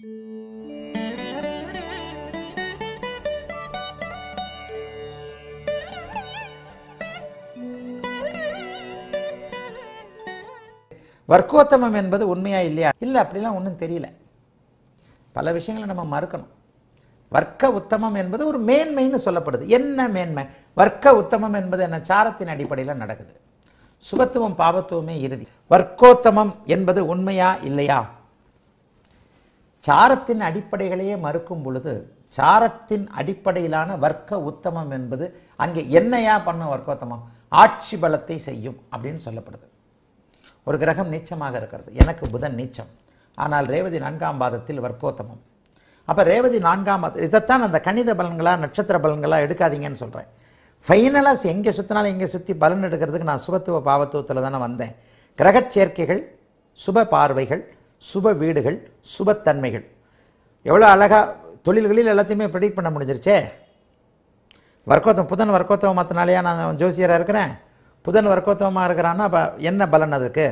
வர்க்கோத்தமம் என்பது உண்மையா இல்லையா இல்லை அப்படிலாம் ஒன்றும் தெரியல பல விஷயங்களை நம்ம மறுக்கணும் வர்க்க உத்தமம் என்பது ஒரு மேன்மைன்னு சொல்லப்படுது என்ன மேன்மை வர்க்க உத்தமம் என்பது என்ன சாரத்தின் அடிப்படையில் நடக்குது சுபத்துவம் பாபத்துவமே இறுதி வர்க்கோத்தமம் என்பது உண்மையா இல்லையா சாரத்தின் அடிப்படைகளையே மறுக்கும் பொழுது சாரத்தின் அடிப்படையிலான வர்க்க உத்தமம் என்பது அங்கே என்னையா பண்ணும் வர்க்கோத்தமம் ஆட்சி பலத்தை செய்யும் அப்படின்னு சொல்லப்படுது ஒரு கிரகம் நீச்சமாக இருக்கிறது எனக்கு புதன் நீச்சம் ஆனால் ரேவதி நான்காம் பாதத்தில் வர்க்கோத்தமம் அப்போ ரேவதி நான்காம் பாதம் இதைத்தான் அந்த கணித பலன்களா நட்சத்திர பலன்களா எடுக்காதீங்கன்னு சொல்கிறேன் ஃபைனலாக எங்கே சுற்றினாலும் எங்கே சுற்றி பலன் எடுக்கிறதுக்கு நான் சுபத்துவ பாவத்துவத்தில் தானே வந்தேன் கிரகச் சேர்க்கைகள் சுப பார்வைகள் சுப வீடுகள் சுபத்தன்மைகள் எவ்வளோ அழகாக தொழில்களில் எல்லாத்தையுமே ப்ரெடிக்ட் பண்ண முடிஞ்சிருச்சே வர்க்கோத்தம் புதன் வர்க்கோத்தவம் மாற்றினாலேயா நான் ஜோசியராக இருக்கிறேன் புதன் வர்க்கோத்தமமாக இருக்கிறான்னா அப்போ என்ன பலன் அதுக்கு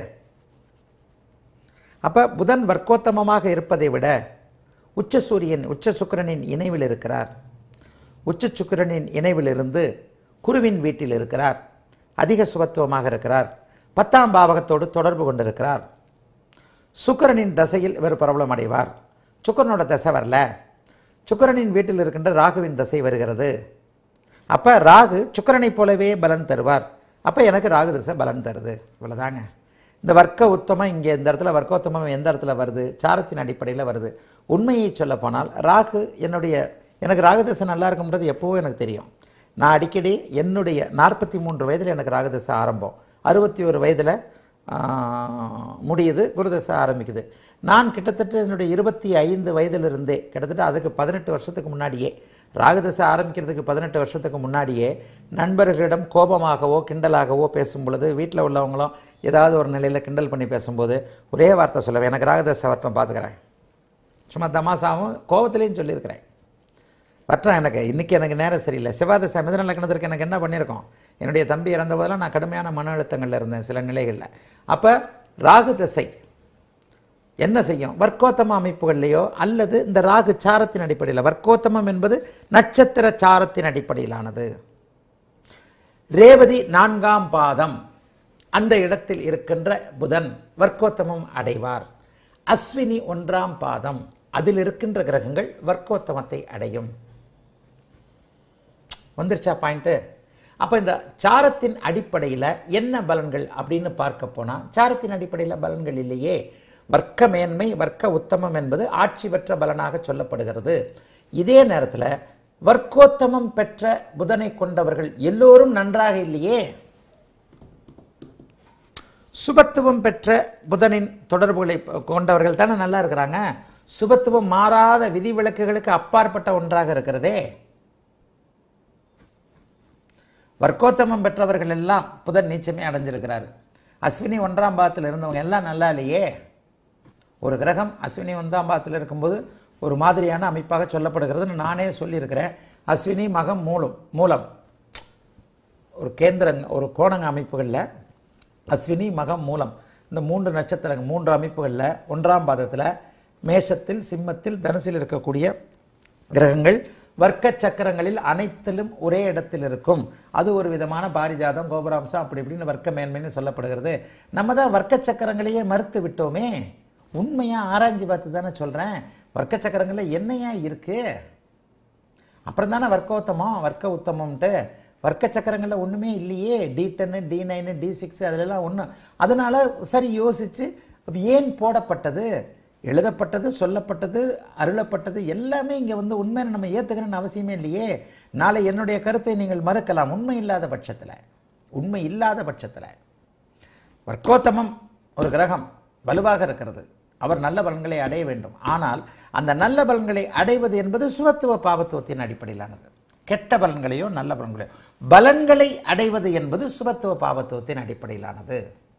அப்போ புதன் வர்க்கோத்தமமாக இருப்பதை விட உச்ச சூரியன் உச்ச சுக்கிரனின் இணைவில் இருக்கிறார் உச்ச சுக்கிரனின் இணைவிலிருந்து குருவின் வீட்டில் இருக்கிறார் அதிக சுபத்துவமாக இருக்கிறார் பத்தாம் பாவகத்தோடு தொடர்பு கொண்டிருக்கிறார் சுக்கிரனின் தசையில் இவர் பிரபலம் அடைவார் சுக்கிரனோட தசை வரல சுக்கிரனின் வீட்டில் இருக்கின்ற ராகுவின் தசை வருகிறது அப்போ ராகு சுக்கிரனைப் போலவே பலன் தருவார் அப்போ எனக்கு ராகு தசை பலன் தருது இவ்வளோதாங்க இந்த வர்க்க உத்தமம் இங்கே இந்த இடத்துல வர்க்கோத்தமம் எந்த இடத்துல வருது சாரத்தின் அடிப்படையில் வருது உண்மையை சொல்ல போனால் ராகு என்னுடைய எனக்கு ராகு தசை நல்லா இருக்கும்ன்றது எப்போவோ எனக்கு தெரியும் நான் அடிக்கடி என்னுடைய நாற்பத்தி மூன்று வயதில் எனக்கு ராகு தசை ஆரம்பம் அறுபத்தி ஒரு வயதில் முடியுது குருதசை ஆரம்பிக்குது நான் கிட்டத்தட்ட என்னுடைய இருபத்தி ஐந்து வயதிலிருந்தே கிட்டத்தட்ட அதுக்கு பதினெட்டு வருஷத்துக்கு முன்னாடியே ராகுதசை ஆரம்பிக்கிறதுக்கு பதினெட்டு வருஷத்துக்கு முன்னாடியே நண்பர்களிடம் கோபமாகவோ கிண்டலாகவோ பேசும் பொழுது வீட்டில் உள்ளவங்களும் ஏதாவது ஒரு நிலையில் கிண்டல் பண்ணி பேசும்போது ஒரே வார்த்தை சொல்லுவேன் எனக்கு ராகுதசை வரட்டும் பார்த்துக்கிறேன் சும்மா தமாசாவும் கோபத்திலையும் சொல்லியிருக்கிறேன் வட்டம் எனக்கு இன்றைக்கி எனக்கு நேரம் சரியில்லை செவ்வாதசை மிதன லக்னத்திற்கு எனக்கு என்ன பண்ணியிருக்கோம் என்னுடைய தம்பி இறந்த போதெல்லாம் நான் கடுமையான மன அழுத்தங்களில் இருந்தேன் சில நிலைகளில் அப்போ ராகு தசை என்ன செய்யும் வர்க்கோத்தம அமைப்புகள்லையோ அல்லது இந்த ராகு சாரத்தின் அடிப்படையில் வர்க்கோத்தமம் என்பது நட்சத்திர சாரத்தின் அடிப்படையிலானது ரேவதி நான்காம் பாதம் அந்த இடத்தில் இருக்கின்ற புதன் வர்க்கோத்தமம் அடைவார் அஸ்வினி ஒன்றாம் பாதம் அதில் இருக்கின்ற கிரகங்கள் வர்க்கோத்தமத்தை அடையும் வந்துருச்சா பாயிண்ட்டு அப்போ இந்த சாரத்தின் அடிப்படையில் என்ன பலன்கள் அப்படின்னு பார்க்க போனால் சாரத்தின் அடிப்படையில் பலன்கள் இல்லையே வர்க்க மேன்மை வர்க்க உத்தமம் என்பது ஆட்சி பெற்ற பலனாக சொல்லப்படுகிறது இதே நேரத்தில் வர்க்கோத்தமம் பெற்ற புதனை கொண்டவர்கள் எல்லோரும் நன்றாக இல்லையே சுபத்துவம் பெற்ற புதனின் தொடர்புகளை கொண்டவர்கள் தானே நல்லா இருக்கிறாங்க சுபத்துவம் மாறாத விதிவிலக்குகளுக்கு அப்பாற்பட்ட ஒன்றாக இருக்கிறதே வர்க்கோத்தமம் பெற்றவர்கள் எல்லாம் புதன் நீச்சமே அடைஞ்சிருக்கிறார் அஸ்வினி ஒன்றாம் பாதத்தில் இருந்தவங்க எல்லாம் நல்லா இல்லையே ஒரு கிரகம் அஸ்வினி ஒன்றாம் பாதத்தில் இருக்கும்போது ஒரு மாதிரியான அமைப்பாக சொல்லப்படுகிறதுன்னு நானே சொல்லியிருக்கிறேன் அஸ்வினி மகம் மூலம் மூலம் ஒரு கேந்திரங்க ஒரு கோணங்க அமைப்புகளில் அஸ்வினி மகம் மூலம் இந்த மூன்று நட்சத்திரங்கள் மூன்று அமைப்புகளில் ஒன்றாம் பாதத்தில் மேஷத்தில் சிம்மத்தில் தனுசில் இருக்கக்கூடிய கிரகங்கள் வர்க்க சக்கரங்களில் அனைத்திலும் ஒரே இடத்தில் இருக்கும் அது ஒரு விதமான பாரிஜாதம் கோபுராம்சம் அப்படி இப்படின்னு வர்க்க மேன்மைன்னு சொல்லப்படுகிறது நம்ம தான் வர்க்க சக்கரங்களையே மறுத்து விட்டோமே உண்மையாக ஆராய்ஞ்சு பார்த்து தானே சொல்கிறேன் வர்க்க சக்கரங்களில் என்னையா இருக்குது அப்புறம் தானே வர்க்கோத்தமம் வர்க்க உத்தமம்ன்ட்டு வர்க்க சக்கரங்களில் ஒன்றுமே இல்லையே D ten D nine D six அதிலெல்லாம் ஒன்று அதனால் சரி யோசித்து ஏன் போடப்பட்டது எழுதப்பட்டது சொல்லப்பட்டது அருளப்பட்டது எல்லாமே இங்கே வந்து உண்மை நம்ம ஏற்றுக்கணும்னு அவசியமே இல்லையே நாளை என்னுடைய கருத்தை நீங்கள் மறுக்கலாம் உண்மை இல்லாத பட்சத்தில் உண்மை இல்லாத பட்சத்தில் வர்க்கோத்தமம் ஒரு கிரகம் வலுவாக இருக்கிறது அவர் நல்ல பலன்களை அடைய வேண்டும் ஆனால் அந்த நல்ல பலன்களை அடைவது என்பது சுபத்துவ பாவத்துவத்தின் அடிப்படையிலானது கெட்ட பலன்களையோ நல்ல பலன்களையோ பலன்களை அடைவது என்பது சுபத்துவ பாவத்துவத்தின் அடிப்படையிலானது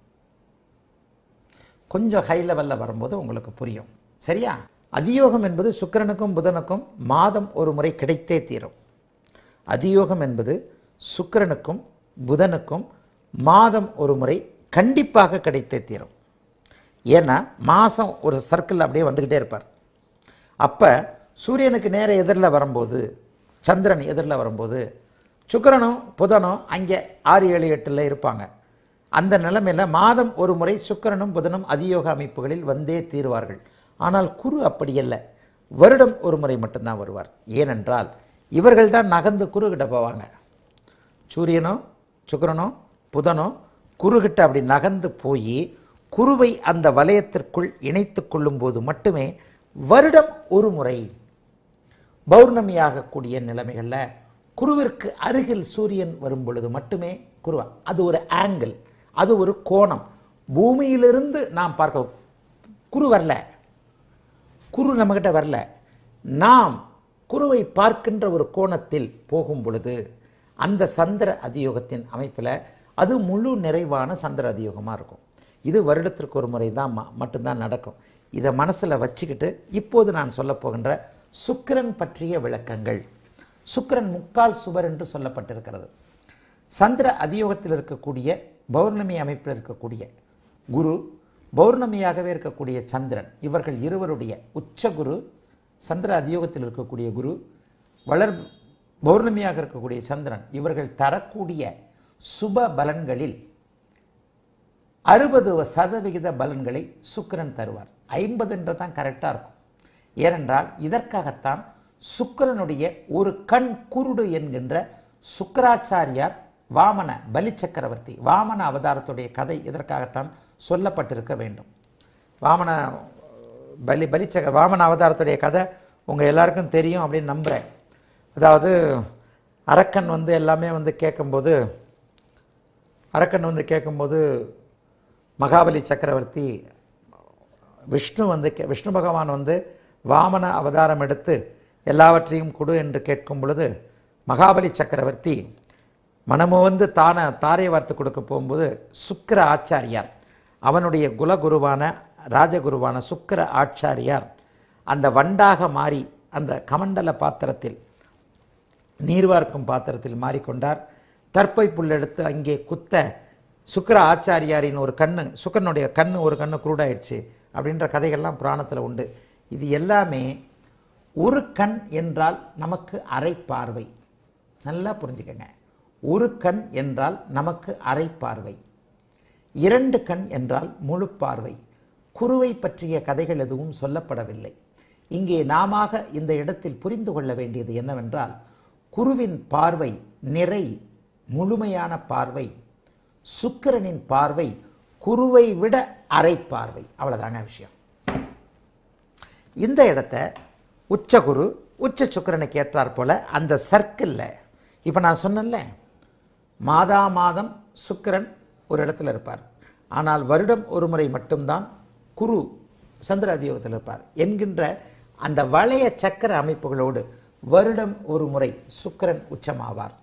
கொஞ்சம் ஹை லெவலில் வரும்போது உங்களுக்கு புரியும் சரியா அதியோகம் என்பது சுக்கிரனுக்கும் புதனுக்கும் மாதம் ஒரு முறை கிடைத்தே தீரும் அதியோகம் என்பது சுக்கிரனுக்கும் புதனுக்கும் மாதம் ஒரு முறை கண்டிப்பாக கிடைத்தே தீரும் ஏன்னா மாதம் ஒரு சர்க்கிள் அப்படியே வந்துக்கிட்டே இருப்பார் அப்போ சூரியனுக்கு நேர எதிரில் வரும்போது சந்திரன் எதிரில் வரும்போது சுக்கிரனும் புதனும் அங்கே ஆறு ஏழு எட்டில் இருப்பாங்க அந்த நிலைமையில் மாதம் ஒரு முறை சுக்கிரனும் புதனும் அதியோக அமைப்புகளில் வந்தே தீருவார்கள் ஆனால் குரு அப்படியல்ல வருடம் ஒரு முறை மட்டும்தான் வருவார் ஏனென்றால் இவர்கள் தான் நகர்ந்து குருகிட்ட போவாங்க சூரியனோ சுக்கிரனோ புதனோ குருகிட்ட அப்படி நகர்ந்து போய் குருவை அந்த வலயத்திற்குள் இணைத்து கொள்ளும்போது மட்டுமே வருடம் ஒரு முறை பௌர்ணமியாகக்கூடிய நிலைமைகளில் குருவிற்கு அருகில் சூரியன் வரும் பொழுது மட்டுமே குருவா அது ஒரு ஆங்கிள் அது ஒரு கோணம் பூமியிலிருந்து நாம் பார்க்க குரு வரல குரு நம்மக்கிட்ட வரல நாம் குருவை பார்க்கின்ற ஒரு கோணத்தில் போகும் பொழுது அந்த சந்திர அதியோகத்தின் அமைப்பில் அது முழு நிறைவான சந்திர அதியோகமாக இருக்கும் இது வருடத்திற்கு ஒரு முறை தான் ம- மட்டும்தான் நடக்கும் இதை மனசில் வச்சுக்கிட்டு இப்போது நான் சொல்லப் போகின்ற சுக்கிரன் பற்றிய விளக்கங்கள் சுக்கிரன் முக்கால் சுவர் என்று சொல்லப்பட்டிருக்கிறது சந்திர அதியோகத்தில் இருக்கக்கூடிய பௌர்ணமி அமைப்பில் இருக்கக்கூடிய குரு பௌர்ணமியாகவே இருக்கக்கூடிய சந்திரன் இவர்கள் இருவருடைய உச்ச குரு சந்திர அதியோகத்தில் இருக்கக்கூடிய குரு வளர் பௌர்ணமியாக இருக்கக்கூடிய சந்திரன் இவர்கள் தரக்கூடிய சுப பலன்களில் அறுபது சதவிகித பலன்களை சுக்கிரன் தருவார் ஐம்பதுன்ற தான் கரெக்டாக இருக்கும் ஏனென்றால் இதற்காகத்தான் சுக்கிரனுடைய ஒரு கண் குருடு என்கின்ற சுக்கராச்சாரியார் வாமன பலி சக்கரவர்த்தி வாமன அவதாரத்துடைய கதை இதற்காகத்தான் சொல்லப்பட்டிருக்க வேண்டும் வாமன பலி பலிச்ச வாமன அவதாரத்துடைய கதை உங்கள் எல்லாருக்கும் தெரியும் அப்படின்னு நம்புகிறேன் அதாவது அரக்கன் வந்து எல்லாமே வந்து கேட்கும்போது அரக்கன் வந்து கேட்கும்போது மகாபலி சக்கரவர்த்தி விஷ்ணு வந்து கே- விஷ்ணு பகவான் வந்து வாமன அவதாரம் எடுத்து எல்லாவற்றையும் கொடு என்று கேட்கும் பொழுது மகாபலி சக்கரவர்த்தி மனமு வந்து தான தாரை வார்த்து கொடுக்க போகும்போது சுக்கிர ஆச்சாரியார் அவனுடைய குலகுருவான ராஜகுருவான சுக்கிர ஆச்சாரியார் அந்த வண்டாக மாறி அந்த கமண்டல பாத்திரத்தில் நீர்வார்க்கும் பாத்திரத்தில் மாறிக்கொண்டார் தற்பை புல்லெடுத்து அங்கே குத்த சுக்கிர ஆச்சாரியாரின் ஒரு கண்ணு சுக்கரனுடைய கண்ணு ஒரு கண்ணு குருடாயிடுச்சு அப்படின்ற கதைகள்லாம் புராணத்தில் உண்டு இது எல்லாமே ஒரு கண் என்றால் நமக்கு அரை பார்வை நல்லா புரிஞ்சுக்கங்க ஒரு கண் என்றால் நமக்கு அரை பார்வை இரண்டு கண் என்றால் முழு பார்வை குருவை பற்றிய கதைகள் எதுவும் சொல்லப்படவில்லை இங்கே நாமாக இந்த இடத்தில் புரிந்து கொள்ள வேண்டியது என்னவென்றால் குருவின் பார்வை நிறை முழுமையான பார்வை சுக்கிரனின் பார்வை குருவை விட அரை பார்வை அவ்வளோதாங்க விஷயம் இந்த இடத்த உச்சகுரு உச்ச சுக்கிரனுக்கு ஏற்றாற் போல அந்த சர்க்கிளில் இப்போ நான் சொன்னேன்ல மாதா மாதம் சுக்கிரன் ஒரு இடத்துல இருப்பார் ஆனால் வருடம் ஒரு முறை மட்டும்தான் குரு சந்திர அதியோகத்தில் இருப்பார் என்கின்ற அந்த வளைய சக்கர அமைப்புகளோடு வருடம் ஒரு முறை சுக்கிரன் உச்சமாவார்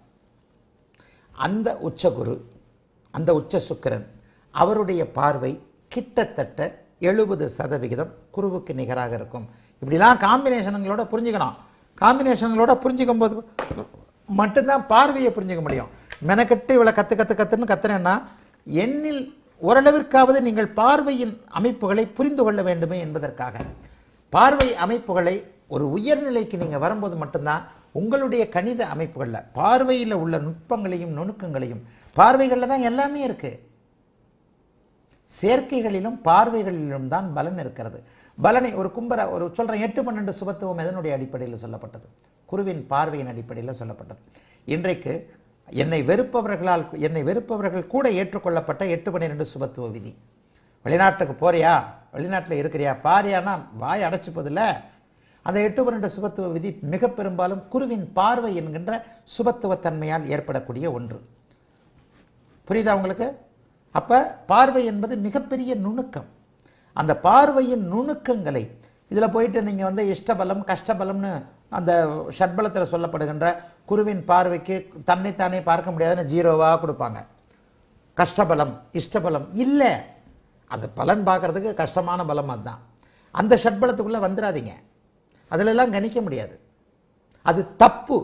அந்த உச்சகுரு அந்த உச்ச சுக்கிரன் அவருடைய பார்வை கிட்டத்தட்ட எழுபது சதவிகிதம் குருவுக்கு நிகராக இருக்கும் இப்படிலாம் காம்பினேஷனுங்களோட புரிஞ்சுக்கணும் காம்பினேஷன்களோட புரிஞ்சுக்கும் போது மட்டும்தான் பார்வையை புரிஞ்சுக்க முடியும் மெனக்கெட்டு இவ்வளோ கற்று கற்று கற்றுன்னு கத்துறேன்னா எண்ணில் ஓரளவிற்காவது நீங்கள் பார்வையின் அமைப்புகளை புரிந்து கொள்ள வேண்டுமே என்பதற்காக பார்வை அமைப்புகளை ஒரு உயர்நிலைக்கு நீங்கள் வரும்போது மட்டும்தான் உங்களுடைய கணித அமைப்புகளில் பார்வையில் உள்ள நுட்பங்களையும் நுணுக்கங்களையும் பார்வைகளில் தான் எல்லாமே இருக்குது சேர்க்கைகளிலும் பார்வைகளிலும் தான் பலன் இருக்கிறது பலனை ஒரு கும்பர ஒரு சொல்கிறேன் எட்டு பன்னெண்டு சுபத்துவம் எதனுடைய அடிப்படையில் சொல்லப்பட்டது குருவின் பார்வையின் அடிப்படையில் சொல்லப்பட்டது இன்றைக்கு என்னை வெறுப்பவர்களால் என்னை வெறுப்பவர்கள் கூட ஏற்றுக்கொள்ளப்பட்ட எட்டு பன்னிரெண்டு சுபத்துவ விதி வெளிநாட்டுக்கு போறியா வெளிநாட்டில் இருக்கிறியா பாரியானா வாய் அடைச்சி போதில்ல அந்த எட்டு பன்னெண்டு சுபத்துவ விதி மிக பெரும்பாலும் குருவின் பார்வை என்கின்ற சுபத்துவத்தன்மையால் ஏற்படக்கூடிய ஒன்று புரியுதா உங்களுக்கு அப்போ பார்வை என்பது மிகப்பெரிய நுணுக்கம் அந்த பார்வையின் நுணுக்கங்களை இதில் போயிட்டு நீங்கள் வந்து இஷ்டபலம் கஷ்டபலம்னு அந்த ஷட்பலத்தில் சொல்லப்படுகின்ற குருவின் பார்வைக்கு தன்னைத்தானே பார்க்க முடியாதுன்னு ஜீரோவாக கொடுப்பாங்க கஷ்டபலம் இஷ்டபலம் இல்லை அது பலன் பார்க்கறதுக்கு கஷ்டமான பலம் அதுதான் அந்த ஷட்பலத்துக்குள்ளே வந்துடாதீங்க அதிலெல்லாம் கணிக்க முடியாது அது தப்பு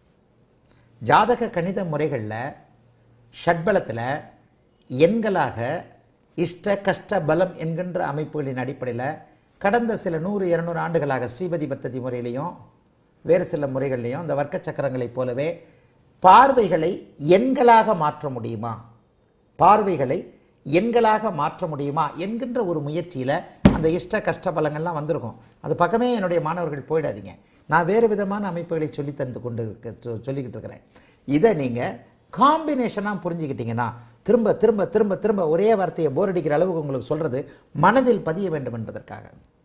ஜாதக கணித முறைகளில் ஷட்பலத்தில் எண்களாக இஷ்ட கஷ்ட பலம் என்கின்ற அமைப்புகளின் அடிப்படையில் கடந்த சில நூறு இருநூறு ஆண்டுகளாக ஸ்ரீபதி பத்ததி முறையிலையும் வேறு சில முறைகள்லையும் இந்த வர்க்க சக்கரங்களைப் போலவே பார்வைகளை எண்களாக மாற்ற முடியுமா பார்வைகளை எண்களாக மாற்ற முடியுமா என்கின்ற ஒரு முயற்சியில் அந்த இஷ்ட கஷ்ட பலங்கள்லாம் வந்திருக்கும் அது பக்கமே என்னுடைய மாணவர்கள் போயிடாதீங்க நான் வேறு விதமான அமைப்புகளை சொல்லி தந்து கொண்டு இருக்க சொ- சொல்லிக்கிட்டு இருக்கிறேன் இதை நீங்கள் காம்பினேஷனாக புரிஞ்சுக்கிட்டீங்கன்னா திரும்ப திரும்ப திரும்ப திரும்ப ஒரே வார்த்தையை போர் அடிக்கிற அளவுக்கு உங்களுக்கு சொல்கிறது மனதில் பதிய வேண்டும் என்பதற்காக